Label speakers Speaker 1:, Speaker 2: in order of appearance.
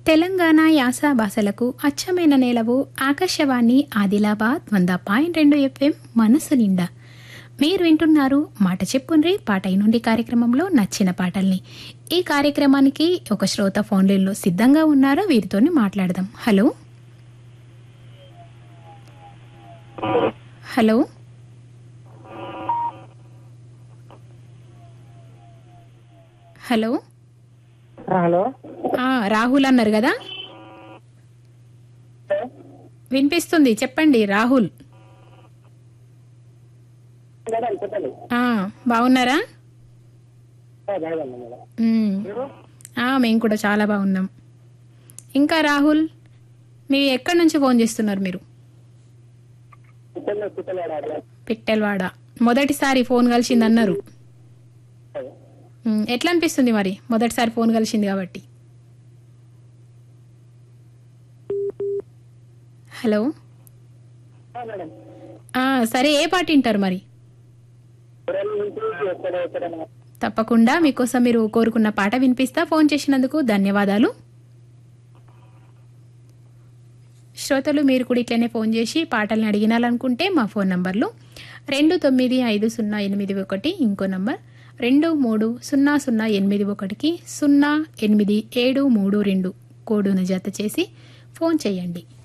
Speaker 1: తెలంగాణ యాస భాషలకు అచ్చమైన నేలవు ఆకాశవాణి ఆదిలాబాద్ వంద పాయింట్ రెండు ఎఫ్ఎం మనసు నిండా మీరు వింటున్నారు మాట చెప్పుండ్రి పాట నుండి కార్యక్రమంలో నచ్చిన పాటల్ని ఈ కార్యక్రమానికి ఒక శ్రోత ఫోన్ లైన్లో సిద్ధంగా ఉన్నారో వీరితోని మాట్లాడదాం హలో హలో హలో
Speaker 2: హలో
Speaker 1: ఆ, రాహుల్ అన్నారు కదా వినిపిస్తుంది చెప్పండి రాహుల్
Speaker 2: మేడం చెప్పండి
Speaker 1: ఆ, బాగున్నారా
Speaker 2: బాగున్నాను మేడం
Speaker 1: ఉమ్. ఆ, మేము కూడా చాలా బాగున్నాం ఇంకా రాహుల్ మీ ఎక్కడి నుంచి ఫోన్ చేస్తున్నారు మీరు
Speaker 2: పిట్టలు పిట్టలు ఆడాలి
Speaker 1: పిట్టెల్వాడ మొదటిసారి ఫోన్ కలిసింది అన్నారు ఉమ్, ఎట్లా అనిపిస్తుంది మరి మొదటిసారి ఫోన్ కలిసింది కాబట్టి హలో
Speaker 2: మేడం
Speaker 1: ఆ, సరే ఏ పాట వింటారు మరి
Speaker 2: రెండు నుంచి ఎక్కడ ఎక్కడ
Speaker 1: తప్పకుండా మీకోసం మీరు కోరుకున్న పాట వినిపిస్తా ఫోన్ చేసినందుకు ధన్యవాదాలు శ్రోతలు మీరు కూడా ఇట్లనే ఫోన్ చేసి పాటల్ని అడిగినాలనుకుంటే మా ఫోన్ నంబర్లు రెండు తొమ్మిది ఐదు సున్నా ఎనిమిది ఒకటి ఇంకో నంబర్ రెండు మూడు సున్నా సున్నా ఎనిమిది ఒకటికి సున్నా ఎనిమిది ఏడు మూడు రెండు కోడును జత చేసి ఫోన్ చేయండి